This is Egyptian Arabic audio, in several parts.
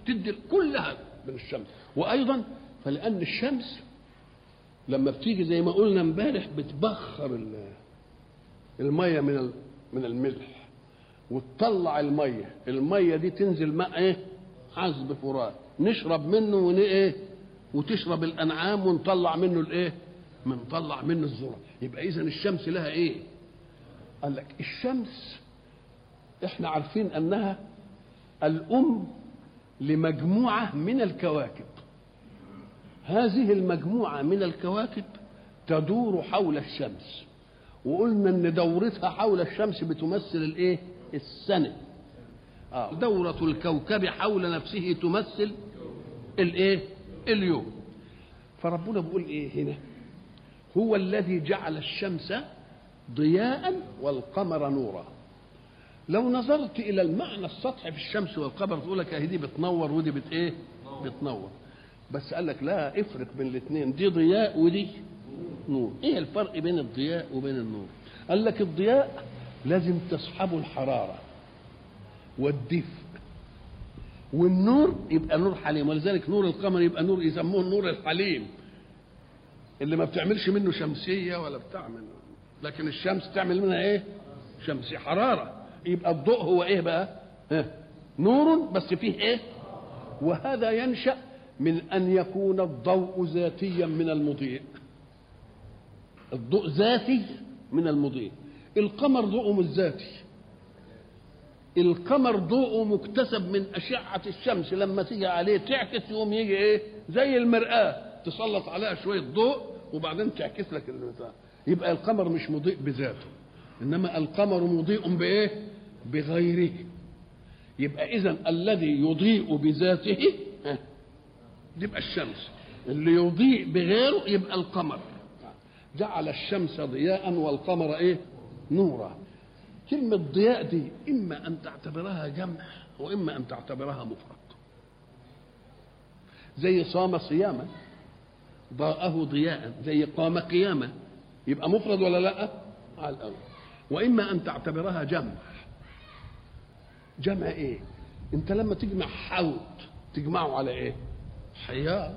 تدي كلها من الشمس وايضا فلان الشمس لما بتيجي زي ما قلنا امبارح بتبخر ال- الميه من ال- من الملح وتطلع الميه الميه دي تنزل ماء ايه عذب فرات نشرب منه ون ايه وتشرب الانعام ونطلع منه الايه بنطلع منه الذره يبقى اذا الشمس لها ايه قال لك الشمس احنا عارفين انها الام لمجموعه من الكواكب هذه المجموعه من الكواكب تدور حول الشمس وقلنا ان دورتها حول الشمس بتمثل الايه السنه آه. دورة الكوكب حول نفسه تمثل الايه اليوم فربنا بيقول ايه هنا هو الذي جعل الشمس ضياء والقمر نورا لو نظرت الى المعنى السطحي في الشمس والقمر تقول لك اهي دي بتنور ودي بت ايه بتنور بس قال لك لا افرق بين الاثنين دي ضياء ودي نور ايه الفرق بين الضياء وبين النور قال لك الضياء لازم تصحبه الحراره والدفء والنور يبقى نور حليم ولذلك نور القمر يبقى نور يسموه النور الحليم اللي ما بتعملش منه شمسيه ولا بتعمل لكن الشمس تعمل منها ايه شمسيه حراره يبقى الضوء هو ايه بقى ها؟ نور بس فيه ايه وهذا ينشا من ان يكون الضوء ذاتيا من المضيء الضوء ذاتي من المضيء القمر ضوءه مش ذاتي القمر ضوءه مكتسب من أشعة الشمس لما تيجي عليه تعكس يقوم يجي إيه زي المرآة تسلط عليها شوية ضوء وبعدين تعكس لك البتاع يبقى القمر مش مضيء بذاته إنما القمر مضيء بإيه بغيره يبقى إذا الذي يضيء بذاته ها، يبقى الشمس اللي يضيء بغيره يبقى القمر جعل الشمس ضياء والقمر ايه نورا كلمة ضياء دي إما أن تعتبرها جمع وإما أن تعتبرها مفرد زي صام صياما ضاءه ضياء زي قام قياما يبقى مفرد ولا لا على الأول وإما أن تعتبرها جمع جمع إيه أنت لما تجمع حوض تجمعه على إيه حياض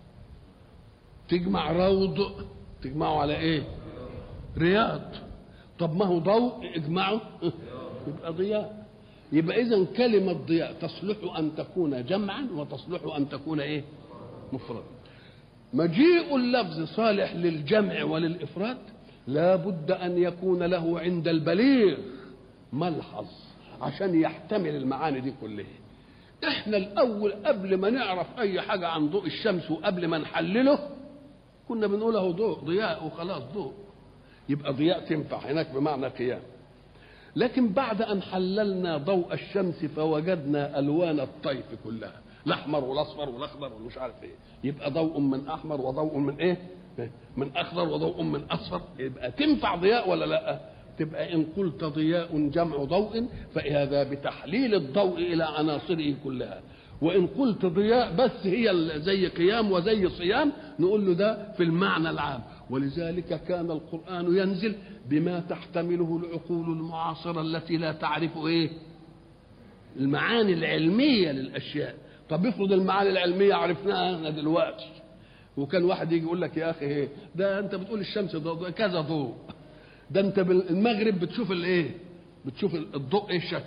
تجمع روض تجمعه على إيه رياض طب ما هو ضوء اجمعه يبقى ضياء يبقى اذا كلمه ضياء تصلح ان تكون جمعا وتصلح ان تكون ايه مفردا مجيء اللفظ صالح للجمع وللافراد لا بد ان يكون له عند البليغ ملحظ عشان يحتمل المعاني دي كلها احنا الاول قبل ما نعرف اي حاجه عن ضوء الشمس وقبل ما نحلله كنا بنقول اهو ضوء ضياء وخلاص ضوء يبقى ضياء تنفع هناك بمعنى قيام لكن بعد ان حللنا ضوء الشمس فوجدنا الوان الطيف كلها الاحمر والاصفر والاخضر ومش عارف ايه يبقى ضوء من احمر وضوء من ايه من اخضر وضوء من اصفر يبقى تنفع ضياء ولا لا تبقى ان قلت ضياء جمع ضوء فهذا بتحليل الضوء الى عناصره كلها وان قلت ضياء بس هي زي قيام وزي صيام نقول له ده في المعنى العام ولذلك كان القرآن ينزل بما تحتمله العقول المعاصرة التي لا تعرف ايه المعاني العلمية للأشياء طب افرض المعاني العلمية عرفناها احنا دلوقتي وكان واحد يجي يقول لك يا اخي ايه ده انت بتقول الشمس ضوء كذا ضوء ده انت بالمغرب بتشوف الايه بتشوف الضوء ايه الشكل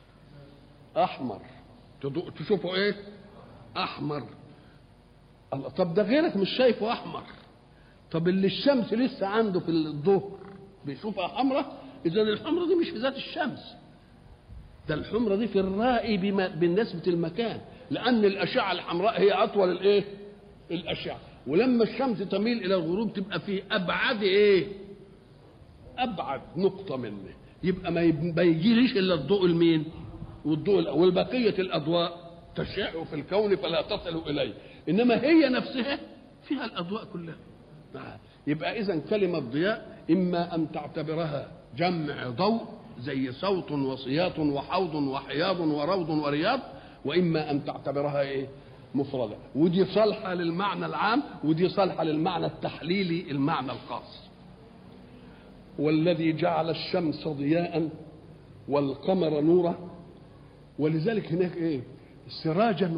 احمر تشوفه ايه احمر الله طب ده غيرك مش شايفه احمر طب اللي الشمس لسه عنده في الظهر بيشوفها حمراء اذا الحمراء دي مش في ذات الشمس ده الحمراء دي في الرائي بما بالنسبه المكان لان الاشعه الحمراء هي اطول الايه الاشعه ولما الشمس تميل الى الغروب تبقى في ابعد ايه ابعد نقطه منه يبقى ما يجيليش الا الضوء المين والضوء والبقيه الاضواء تشع في الكون فلا تصل اليه انما هي نفسها فيها الاضواء كلها يبقى اذا كلمه ضياء اما ان تعتبرها جمع ضوء زي صوت وصياط وحوض وحياض وروض ورياض واما ان تعتبرها ايه مفردة ودي صالحة للمعنى العام ودي صالحة للمعنى التحليلي المعنى الخاص والذي جعل الشمس ضياء والقمر نورا ولذلك هناك ايه سراجا